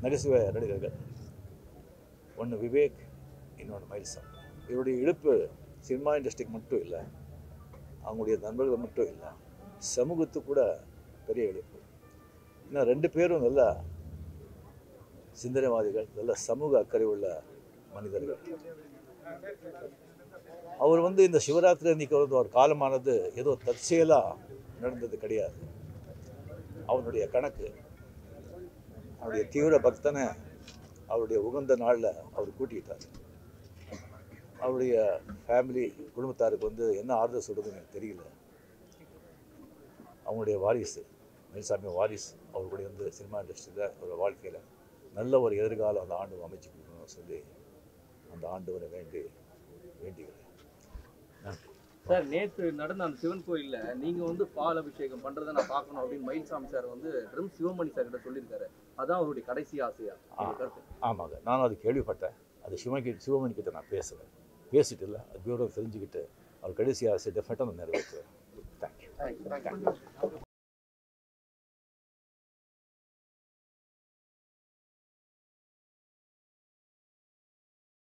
நகைச்சுவை நடிகர்கள் ஒன்று விவேக் இன்னொன்று மயில்சாமி இவருடைய இழுப்பு சினிமா இண்டஸ்ட்ரிக்கு மட்டும் இல்லை அவங்களுடைய நண்பர்கள் மட்டும் இல்லை சமூகத்துக்கு கூட பெரிய இழப்பு இன்னும் ரெண்டு பேரும் நல்ல சிந்தனைவாதிகள் நல்ல சமூக அக்கறை உள்ள மனிதர்கள் அவர் வந்து இந்த சிவராத்திரி அன்னைக்கு வந்து அவர் காலமானது ஏதோ தற்செயலாக நடந்தது கிடையாது அவனுடைய கணக்கு அவருடைய தீவிர பக்தனை அவருடைய உகந்த நாளில் அவர் கூட்டிக்கிட்டார் அவருடைய ஃபேமிலி குடும்பத்தாருக்கு வந்து என்ன ஆறுதல் சொல்கிறதுன்னு எனக்கு தெரியல அவங்களுடைய வாரிசு மயில்சாமி வாரிசு அவர் கூட வந்து சினிமா இண்டஸ்ட்ரியில் ஒரு வாழ்க்கையில் நல்ல ஒரு எதிர்காலம் அந்த ஆண்டு அமைச்சு கொடுக்கணும்னு சொல்லி அந்த ஆண்டவரை வேண்டி வேண்டிக்கிறேன் நன்றி சார் நேத்து நடந்த அந்த சிவன் கோயில்ல நீங்க வந்து பால் அபிஷேகம் பண்றதை நான் பார்க்கணும் அப்படின்னு மயில்சாமி சார் வந்து ட்ரம் சிவமணி சார் கிட்ட சொல்லியிருக்காரு அதான் அவருடைய கடைசி ஆசையா உங்க கருத்து ஆமாங்க நானும் அது கேள்விப்பட்டேன் அது சிவகி சிவமணி கிட்ட நான் பேசுவேன் பேசிட்டு இல்லை அது விவரம் தெரிஞ்சுக்கிட்டு அவர் கடைசி ஆசை டெஃபினட்டாக நான் நிறைவேற்றுவேன் தேங்க்யூ தேங்க்யூ